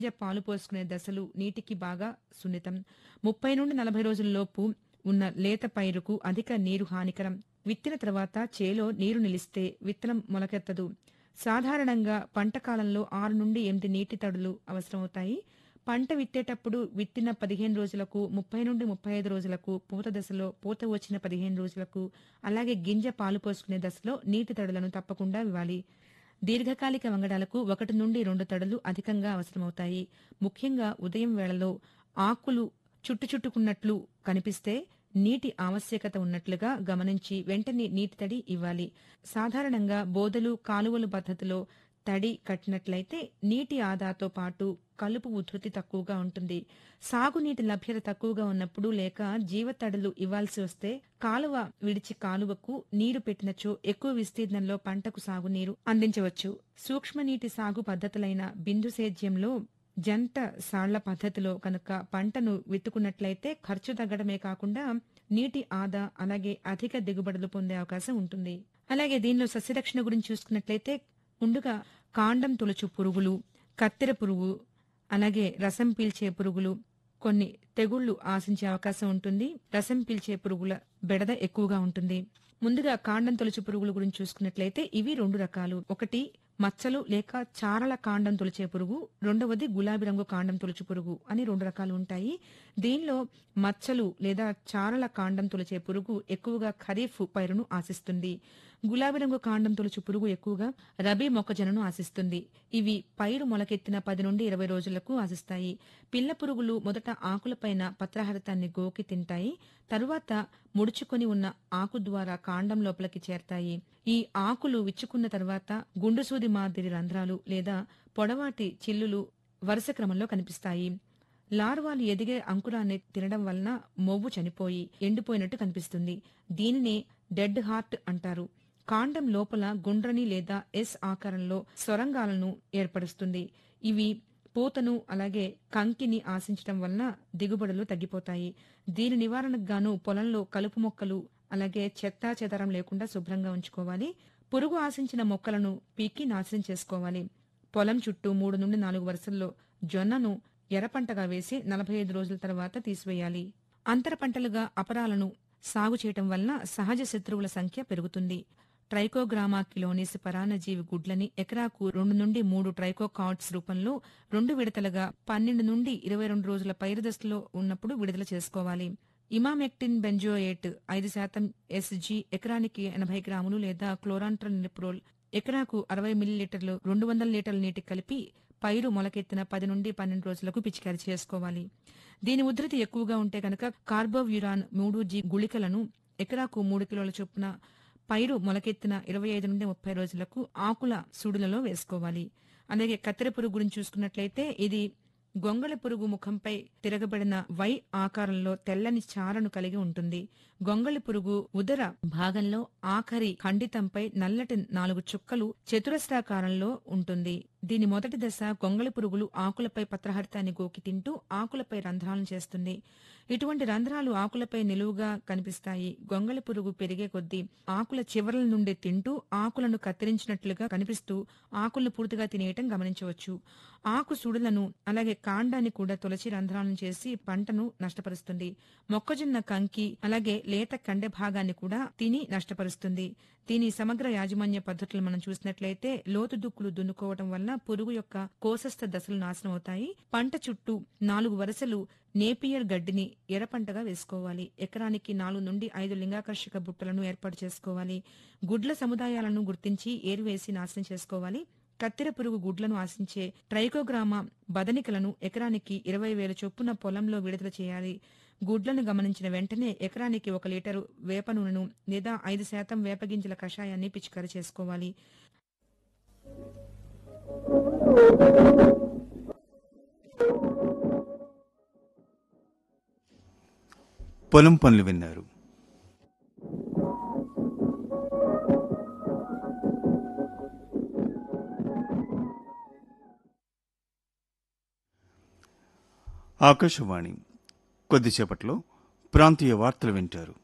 గింజ పాలు పోసుకునే దశలు నీటికి బాగా సున్నితం ముప్పై నుండి నలభై రోజుల్లోపు ఉన్న లేత పైరుకు అధిక నీరు హానికరం విత్తిన తర్వాత చేలో నీరు నిలిస్తే విత్తనం మొలకెత్తదు సాధారణంగా పంట కాలంలో ఆరు నుండి ఎనిమిది నీటి తడులు అవసరమవుతాయి పంట విత్తేటప్పుడు విత్తిన పదిహేను రోజులకు ముప్పై నుండి ముప్పై ఐదు రోజులకు పూత దశలో పూత వచ్చిన పదిహేను రోజులకు అలాగే గింజ పాలు పోసుకునే దశలో నీటి తడులను తప్పకుండా ఇవ్వాలి దీర్ఘకాలిక వంగడాలకు ఒకటి నుండి రెండు తడులు అధికంగా అవసరమవుతాయి ముఖ్యంగా ఉదయం వేళలో ఆకులు చుట్టుచుట్టుకున్నట్లు కనిపిస్తే నీటి ఆవశ్యకత ఉన్నట్లుగా గమనించి వెంటనే నీటి తడి ఇవ్వాలి సాధారణంగా బోదలు కాలువలు పద్ధతిలో తడి కట్టినట్లయితే నీటి ఆదాతో పాటు కలుపు ఉధృతి తక్కువగా ఉంటుంది సాగునీటి లభ్యత తక్కువగా ఉన్నప్పుడు లేక జీవతడులు ఇవ్వాల్సి వస్తే కాలువ విడిచి కాలువకు నీరు పెట్టినచో ఎక్కువ విస్తీర్ణంలో పంటకు సాగునీరు అందించవచ్చు సూక్ష్మనీటి సాగు పద్ధతులైన బిందు సేద్యంలో జంట సాళ్ల పద్ధతిలో కనుక పంటను విత్తుకున్నట్లయితే ఖర్చు తగ్గడమే కాకుండా నీటి ఆదా అలాగే అధిక దిగుబడులు పొందే అవకాశం ఉంటుంది అలాగే దీనిలో సస్యరక్షణ గురించి చూసుకున్నట్లయితే ముందుగా కాండం తులుచు పురుగులు కత్తెర పురుగు అలాగే రసం పీల్చే పురుగులు కొన్ని తెగుళ్లు ఆశించే అవకాశం ఉంటుంది రసం పీల్చే పురుగుల బెడద ఎక్కువగా ఉంటుంది ముందుగా కాండం తొలుచు పురుగుల గురించి చూసుకున్నట్లయితే ఇవి రెండు రకాలు ఒకటి మచ్చలు లేక చారల కాండం తొలిచే పురుగు రెండవది గులాబీ రంగు కాండం తొలుచు పురుగు అని రెండు రకాలు ఉంటాయి దీనిలో మచ్చలు లేదా చారల కాండం తొలిచే పురుగు ఎక్కువగా ఖరీఫ్ పైరును ఆశిస్తుంది గులాబీ రంగు కాండం తొలుచు పురుగు ఎక్కువగా రబీ మొక్కజొన్నను ఆశిస్తుంది ఇవి పైరు మొలకెత్తిన పది నుండి ఇరవై రోజులకు ఆశిస్తాయి పిల్ల పురుగులు మొదట ఆకులపైన పత్రహరితాన్ని గోకి తింటాయి తరువాత ముడుచుకొని ఉన్న ఆకు ద్వారా కాండం లోపలికి చేరతాయి ఈ ఆకులు విచ్చుకున్న తర్వాత గుండుసూది మాదిరి రంధ్రాలు లేదా పొడవాటి చిల్లులు వరుస క్రమంలో కనిపిస్తాయి లార్వాలు ఎదిగే అంకురాన్ని తినడం వలన మొవ్వు చనిపోయి ఎండిపోయినట్టు కనిపిస్తుంది దీనినే డెడ్ హార్ట్ అంటారు కాండం లోపల గుండ్రని లేదా ఎస్ ఆకారంలో సొరంగాలను ఏర్పరుస్తుంది ఇవి పూతను అలాగే కంకిని ఆశించడం వలన దిగుబడులు తగ్గిపోతాయి దీని నివారణకు గాను పొలంలో కలుపు మొక్కలు అలాగే చెత్తా చెదరం లేకుండా శుభ్రంగా ఉంచుకోవాలి పురుగు ఆశించిన మొక్కలను పీకి నాశనం చేసుకోవాలి పొలం చుట్టూ మూడు నుండి నాలుగు వరుసల్లో జొన్నను ఎర్రపంటగా వేసి నలభై ఐదు రోజుల తర్వాత తీసివేయాలి అంతర పంటలుగా అపరాలను సాగు చేయటం వలన సహజ శత్రువుల సంఖ్య పెరుగుతుంది ట్రైకోగ్రామా కిలోనిస్ పరాన్నజీవి గుడ్లని ఎకరాకు రెండు నుండి మూడు ట్రైకోకాట్స్ రూపంలో రెండు విడతలుగా పన్నెండు నుండి ఇరవై రెండు రోజుల పైరు దశలో ఉన్నప్పుడు విడుదల చేసుకోవాలి ఇమామెక్టిన్ బెంజోయేట్ ఐదు శాతం ఎస్జీ ఎకరానికి ఎనభై గ్రాములు లేదా క్లోరాంట్రల్ నిప్రోల్ ఎకరాకు అరవై మిల్లీలీటర్లు రెండు వందల లీటర్ల నీటి కలిపి పైరు మొలకెత్తిన పది నుండి పన్నెండు రోజులకు పిచికారీ చేసుకోవాలి దీని ఉధృతి ఎక్కువగా ఉంటే కనుక కార్బోవ్యురాన్ మూడు జీ గుళికలను ఎకరాకు మూడు కిలోల చొప్పున పైరు మొలకెత్తిన ఇరవై ఐదు నుండి ముప్పై రోజులకు ఆకుల సుడులలో వేసుకోవాలి అలాగే కత్తెర పురుగు గురించి చూసుకున్నట్లయితే ఇది గొంగళి పురుగు ముఖంపై తిరగబడిన వై ఆకారంలో తెల్లని చారను కలిగి ఉంటుంది గొంగళి పురుగు ఉదర భాగంలో ఆఖరి ఖండితంపై నల్లటి నాలుగు చుక్కలు చతురస్రాకారంలో ఉంటుంది దీని మొదటి దశ గొంగళి పురుగులు ఆకులపై పత్రహరితాన్ని గోకి తింటూ ఆకులపై రంధ్రాలను చేస్తుంది ఇటువంటి రంధ్రాలు ఆకులపై నిలువుగా కనిపిస్తాయి గొంగళి పురుగు పెరిగే కొద్దీ ఆకుల చివరల నుండి తింటూ ఆకులను కత్తిరించినట్లుగా కనిపిస్తూ ఆకులను పూర్తిగా తినేయటం గమనించవచ్చు ఆకు సుడులను అలాగే కాండాన్ని కూడా తొలచి రంధ్రాలను చేసి పంటను నష్టపరుస్తుంది మొక్కజొన్న కంకి అలాగే లేత కండె భాగాన్ని కూడా తిని నష్టపరుస్తుంది దీని సమగ్ర యాజమాన్య పద్ధతులు మనం చూసినట్లయితే లోతు దుక్కులు దున్నుకోవటం వల్ల పురుగు యొక్క కోసస్థ దశలు నాశనం అవుతాయి పంట చుట్టూ నాలుగు వరుసలు నేపియర్ గడ్డిని ఎర్రపంటగా వేసుకోవాలి ఎకరానికి నాలుగు నుండి ఐదు లింగాకర్షక బుట్టలను ఏర్పాటు చేసుకోవాలి గుడ్ల సముదాయాలను గుర్తించి ఏరువేసి నాశనం చేసుకోవాలి కత్తెర పురుగు గుడ్లను ఆశించే ట్రైకోగ్రామా బదనికలను ఎకరానికి ఇరవై వేల చొప్పున పొలంలో విడుదల చేయాలి గుడ్లను గమనించిన వెంటనే ఎకరానికి ఒక లీటరు వేప నూనెను లేదా ఐదు శాతం వేపగింజల కషాయాన్ని పిచికారి చేసుకోవాలి పొలం పనులు విన్నారు ఆకాశవాణి కొద్దిసేపట్లో ప్రాంతీయ వార్తలు వింటారు